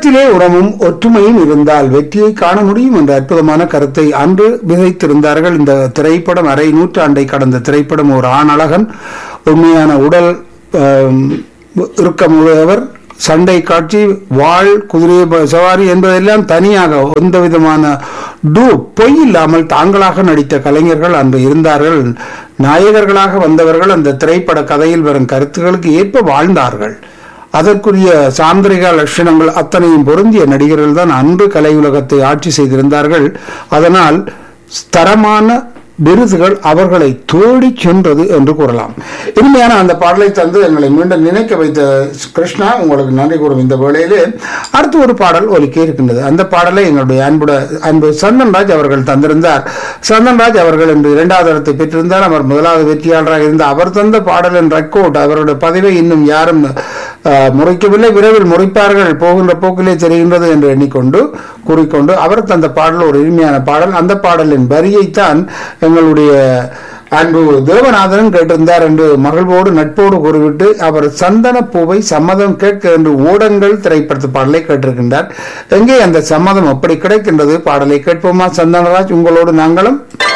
உள்ளத்திலே உறவும் ஒற்றுமையும் இருந்தால் வெற்றியை காண முடியும் என்ற அற்புதமான கருத்தை அன்று விதைத்திருந்தார்கள் இந்த திரைப்படம் அரை நூற்றாண்டை கடந்த திரைப்படம் ஒரு ஆணழகன் உண்மையான உடல் ஆம், இறுக்கமுடையவர் சண்டை காட்சி வாழ் குதிரை ப- சவாரி என்பதெல்லாம் தனியாக எந்த விதமான டூ பொய் இல்லாமல் தாங்களாக நடித்த கலைஞர்கள் அன்று இருந்தார்கள் நாயகர்களாக வந்தவர்கள் அந்த திரைப்பட கதையில் வரும் கருத்துக்களுக்கு ஏற்ப வாழ்ந்தார்கள் அதற்குரிய சாந்திரிக லட்சணங்கள் அத்தனையும் பொருந்திய நடிகர்கள் தான் அன்று கலை உலகத்தை ஆட்சி செய்திருந்தார்கள் அதனால் தரமான விருதுகள் அவர்களை தேடிச் சென்றது என்று கூறலாம் இனிமையான அந்த பாடலை தந்து எங்களை மீண்டும் நினைக்க வைத்த கிருஷ்ணா உங்களுக்கு நன்றி கூறும் இந்த வேளையிலே அடுத்து ஒரு பாடல் ஒலிக்க இருக்கின்றது அந்த பாடலை எங்களுடைய அன்புட அன்பு சந்தன்ராஜ் அவர்கள் தந்திருந்தார் சந்தன்ராஜ் அவர்கள் இன்று இரண்டாவது இடத்தை பெற்றிருந்தார் அவர் முதலாவது வெற்றியாளராக இருந்த அவர் தந்த பாடலின் ரெக்கார்ட் அவருடைய பதிவை இன்னும் யாரும் அஹ், முறைக்கவில்லை விரைவில் முறைப்பார்கள் போகின்ற போக்கிலே தெரிகின்றது என்று எண்ணிக்கொண்டு கூறிக்கொண்டு அவர் தந்த பாடல் ஒரு இனிமையான பாடல் அந்த பாடலின் வரியைத்தான் எங்களுடைய அன்பு தேவநாதன் கேட்டிருந்தார் என்று மகிழ்வோடு நட்போடு கூறிவிட்டு அவர் சந்தன பூவை சம்மதம் கேட்க என்று ஓடங்கள் திரைப்படத்து பாடலை கேட்டிருக்கின்றார் எங்கே அந்த சம்மதம் எப்படி கிடைக்கின்றது பாடலை கேட்போமா சந்தனராஜ் உங்களோடு நாங்களும்